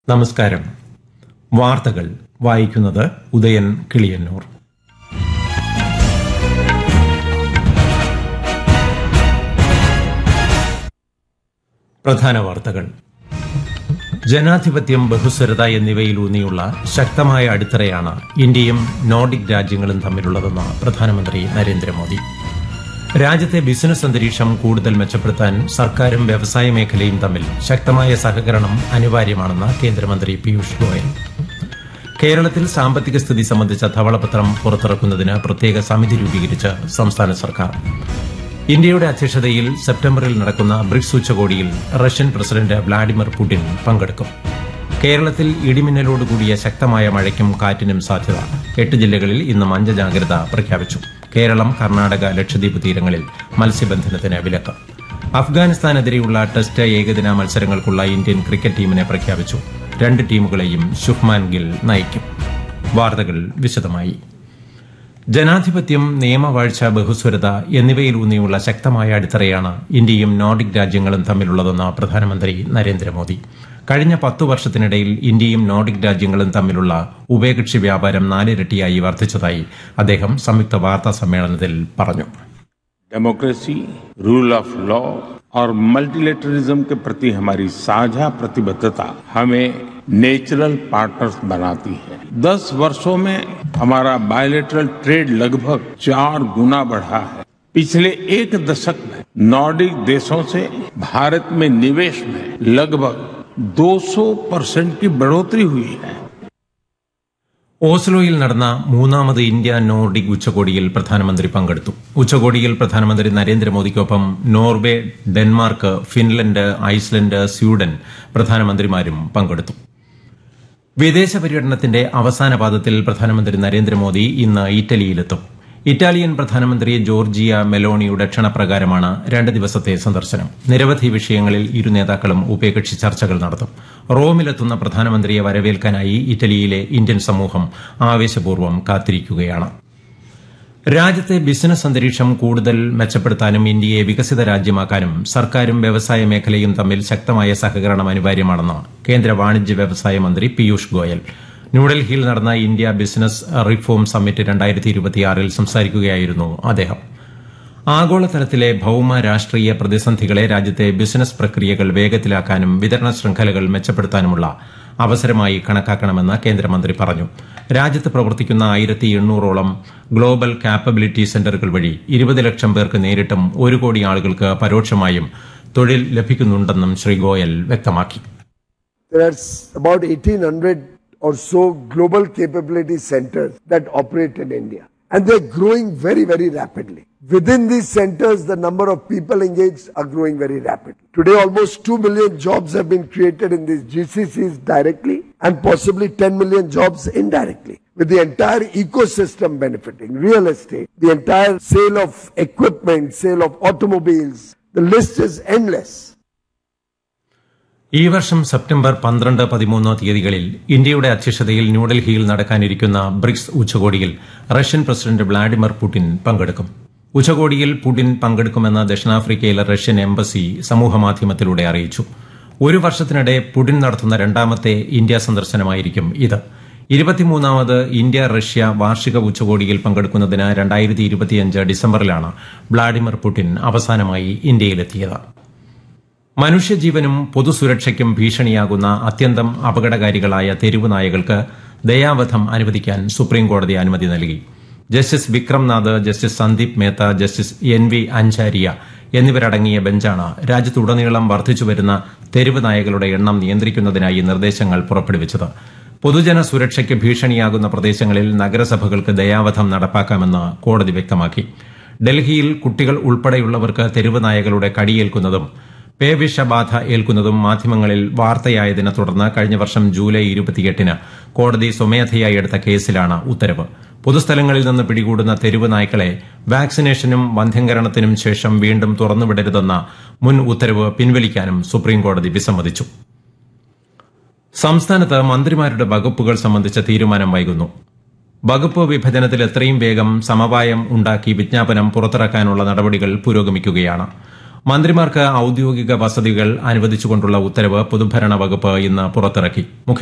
നമസ്കാരം വാർത്തകൾ വായിക്കുന്നത് ഉദയൻ കിളിയന്നൂർ പ്രധാന വാർത്തകൾ ജനാധിപത്യം ബഹുസ്വരത എന്നിവയിലൂന്നിയുള്ള ശക്തമായ അടിത്തറയാണ് ഇന്ത്യയും നോർഡിക് രാജ്യങ്ങളും തമ്മിലുള്ളതെന്ന് പ്രധാനമന്ത്രി നരേന്ദ്രമോദി രാജ്യത്തെ ബിസിനസ് അന്തരീക്ഷം കൂടുതൽ മെച്ചപ്പെടുത്താൻ സർക്കാരും വ്യവസായ മേഖലയും തമ്മിൽ ശക്തമായ സഹകരണം അനിവാര്യമാണെന്ന് കേന്ദ്രമന്ത്രി പീയൂഷ് ഗോയൽ കേരളത്തിൽ സാമ്പത്തിക സ്ഥിതി സംബന്ധിച്ച ധവളപത്രം പുറത്തിറക്കുന്നതിന് പ്രത്യേക സമിതി രൂപീകരിച്ച് സംസ്ഥാന സർക്കാർ ഇന്ത്യയുടെ അധ്യക്ഷതയിൽ സെപ്റ്റംബറിൽ നടക്കുന്ന ബ്രിക്സ് ഉച്ചകോടിയിൽ റഷ്യൻ പ്രസിഡന്റ് വ്ളാഡിമിർ പുടിൻ പങ്കെടുക്കും കേരളത്തിൽ ഇടിമിന്നലോടുകൂടിയ ശക്തമായ മഴയ്ക്കും കാറ്റിനും സാധ്യത എട്ട് ജില്ലകളിൽ ഇന്ന് മഞ്ഞ ജാഗ്രത പ്രഖ്യാപിച്ചു കേരളം കർണാടക ലക്ഷദ്വീപ് തീരങ്ങളിൽ മത്സ്യബന്ധനത്തിന് വിലക്ക് അഫ്ഗാനിസ്ഥാനെതിരെയുള്ള ടെസ്റ്റ് ഏകദിന മത്സരങ്ങൾക്കുള്ള ഇന്ത്യൻ ക്രിക്കറ്റ് ടീമിനെ പ്രഖ്യാപിച്ചു രണ്ട് ടീമുകളെയും ശുഭ്മാൻ ഗിൽ നയിക്കും വാർത്തകൾ വിശദമായി ജനാധിപത്യം നിയമവാഴ്ച ബഹുസ്വരത എന്നിവയിലൂന്നിയുള്ള ശക്തമായ അടിത്തറയാണ് ഇന്ത്യയും നോർഡിക് രാജ്യങ്ങളും തമ്മിലുള്ളതെന്ന് പ്രധാനമന്ത്രി നരേന്ദ്രമോദി കഴിഞ്ഞ പത്തു വർഷത്തിനിടയിൽ ഇന്ത്യയും നോർഡിക് രാജ്യങ്ങളും തമ്മിലുള്ള ഉഭയകക്ഷി വ്യാപാരം നാലിരട്ടിയായി വർദ്ധിച്ചതായി അദ്ദേഹം സംയുക്ത വാർത്താ സമ്മേളനത്തിൽ പറഞ്ഞു डेमोक्रेसी रूल ऑफ लॉ और मल्टीलेटरिज्म के प्रति हमारी साझा प्रतिबद्धता हमें नेचुरल पार्टनर्स बनाती है दस वर्षों में हमारा बायोलेटरल ट्रेड लगभग चार गुना बढ़ा है पिछले एक दशक में नॉर्डिक देशों से भारत में निवेश में लगभग 200 परसेंट की बढ़ोतरी हुई है ഓസ്ലോയിൽ നടന്ന മൂന്നാമത് ഇന്ത്യ നോർഡിക് ഉച്ചകോടിയിൽ പ്രധാനമന്ത്രി പങ്കെടുത്തു ഉച്ചകോടിയിൽ പ്രധാനമന്ത്രി നരേന്ദ്രമോദിക്കൊപ്പം Norway Denmark Finland Iceland Sweden പ്രധാനമന്ത്രിമാരും പങ്കെടുത്തു വിദേശ പര്യടനത്തിന്റെ അവസാന പാദത്തിൽ പ്രധാനമന്ത്രി നരേന്ദ്രമോദി ഇന്ന് ഇറ്റലിയിലെത്തും ഇറ്റാലിയൻ പ്രധാനമന്ത്രി ജോർജിയ മെലോണിയുടെ ക്ഷണപ്രകാരമാണ് രണ്ട് ദിവസത്തെ സന്ദർശനം നിരവധി വിഷയങ്ങളിൽ ഇരു നേതാക്കളും ഉഭയകക്ഷി ചർച്ചകൾ നടത്തും റോമിലെത്തുന്ന പ്രധാനമന്ത്രിയെ വരവേൽക്കാനായി ഇറ്റലിയിലെ ഇന്ത്യൻ സമൂഹം ആവേശപൂർവ്വം കാത്തിരിക്കുകയാണ് രാജ്യത്തെ ബിസിനസ് അന്തരീക്ഷം കൂടുതൽ മെച്ചപ്പെടുത്താനും ഇന്ത്യയെ വികസിത രാജ്യമാക്കാനും സർക്കാരും വ്യവസായ മേഖലയും തമ്മിൽ ശക്തമായ സഹകരണം അനിവാര്യമാണെന്ന് കേന്ദ്ര വാണിജ്യ വ്യവസായ മന്ത്രി പീയൂഷ് ഗോയൽ ന്യൂഡൽഹിയിൽ നടന്ന ഇന്ത്യ ബിസിനസ് റിഫോം സമ്മിറ്റ് രണ്ടായിരത്തി ഇരുപത്തിയാറിൽ സംസാരിക്കുകയായിരുന്നു അദ്ദേഹം ആഗോളതലത്തിലെ ഭൌമ രാഷ്ട്രീയ പ്രതിസന്ധികളെ രാജ്യത്തെ ബിസിനസ് പ്രക്രിയകൾ വേഗത്തിലാക്കാനും വിതരണ ശൃംഖലകൾ മെച്ചപ്പെടുത്താനുമുള്ള അവസരമായി കണക്കാക്കണമെന്ന് കേന്ദ്രമന്ത്രി പറഞ്ഞു രാജ്യത്ത് പ്രവർത്തിക്കുന്ന ആയിരത്തി എണ്ണൂറോളം ഗ്ലോബൽ കാപ്പബിലിറ്റി സെന്ററുകൾ വഴി ഇരുപത് ലക്ഷം പേർക്ക് നേരിട്ടും ഒരു കോടി ആളുകൾക്ക് പരോക്ഷമായും തൊഴിൽ ലഭിക്കുന്നുണ്ടെന്നും ശ്രീ ഗോയൽ വ്യക്തമാക്കി There are s- about 1800 or so global capability centers that operate in India. And they're growing very, very rapidly. Within these centers, the number of people engaged are growing very rapidly. Today, almost 2 million jobs have been created in these GCCs directly and possibly 10 million jobs indirectly. With the entire ecosystem benefiting, real estate, the entire sale of equipment, sale of automobiles, the list is endless. ഈ വർഷം September പന്ത്രണ്ട് പതിമൂന്ന് തീയതികളിൽ ഇന്ത്യയുടെ അധ്യക്ഷതയിൽ ന്യൂഡൽഹിയിൽ നടക്കാനിരിക്കുന്ന BRICS ഉച്ചകോടിയിൽ റഷ്യൻ പ്രസിഡന്റ് വ്ളാഡിമിർ പുടിൻ പങ്കെടുക്കും ഉച്ചകോടിയിൽ പുടിൻ പങ്കെടുക്കുമെന്ന് ദക്ഷിണാഫ്രിക്കയിലെ റഷ്യൻ എംബസി സമൂഹമാധ്യമത്തിലൂടെ അറിയിച്ചു ഒരു വർഷത്തിനിടെ പുടിൻ നടത്തുന്ന രണ്ടാമത്തെ ഇന്ത്യ സന്ദർശനമായിരിക്കും ഇത് ഇരുപത്തിമൂന്നാമത് ഇന്ത്യ റഷ്യ വാർഷിക ഉച്ചകോടിയിൽ പങ്കെടുക്കുന്നതിന് രണ്ടായിരത്തി ഇരുപത്തിയഞ്ച് ഡിസംബറിലാണ് വ്ളാഡിമിർ പുടിൻ അവസാനമായി ഇന്ത്യയിലെത്തിയത് മനുഷ്യജീവനും പൊതുസുരക്ഷയ്ക്കും ഭീഷണിയാകുന്ന അത്യന്തം അപകടകാരികളായ തെരുവ് നായകൾക്ക് ദയാവധം അനുവദിക്കാൻ സുപ്രീംകോടതി അനുമതി നൽകി justice Vikramnath justice Sandeep Mehta justice N V Anjaria എന്നിവരടങ്ങിയ ബെഞ്ചാണ് രാജ്യത്തുടനീളം വർദ്ധിച്ചുവരുന്ന തെരുവ് നായകളുടെ എണ്ണം നിയന്ത്രിക്കുന്നതിനായി നിർദ്ദേശങ്ങൾ പുറപ്പെടുവിച്ചത് പൊതുജന സുരക്ഷയ്ക്ക് ഭീഷണിയാകുന്ന പ്രദേശങ്ങളിൽ നഗരസഭകൾക്ക് ദയാവധം നടപ്പാക്കാമെന്ന് കോടതി വ്യക്തമാക്കി ഡൽഹിയിൽ കുട്ടികൾ ഉൾപ്പെടെയുള്ളവർക്ക് തെരുവ് നായകളുടെ കടിയേൽക്കുന്നതും പേവിഷബാധ ഏൽക്കുന്നതും മാധ്യമങ്ങളിൽ വാർത്തയായതിനെ തുടർന്ന് കഴിഞ്ഞ വർഷം ജൂലൈ ഇരുപത്തിയെട്ടിന് കോടതി സ്വമേധയായി എടുത്ത കേസിലാണ് ഉത്തരവ് പൊതുസ്ഥലങ്ങളിൽ നിന്ന് പിടികൂടുന്ന തെരുവ് നായ്ക്കളെ വാക്സിനേഷനും വന്ധ്യംകരണത്തിനും ശേഷം വീണ്ടും തുറന്നുവിടരുതെന്ന മുൻ ഉത്തരവ് പിൻവലിക്കാനും സുപ്രീംകോടതി വിസമ്മതിച്ചു സംസ്ഥാനത്ത് മന്ത്രിമാരുടെ വകുപ്പുകൾ സംബന്ധിച്ച തീരുമാനം വൈകുന്നു വകുപ്പ് വിഭജനത്തിൽ എത്രയും വേഗം സമവായം ഉണ്ടാക്കി വിജ്ഞാപനം പുറത്തിറക്കാനുള്ള നടപടികൾ പുരോഗമിക്കുകയാണ് മന്ത്രിമാർക്ക് ഔദ്യോഗിക വസതികൾ അനുവദിച്ചുകൊണ്ടുള്ള ഉത്തരവ് പൊതുഭരണ വകുപ്പ് ഇന്ന് പുറത്തിറക്കി മുഖ്യ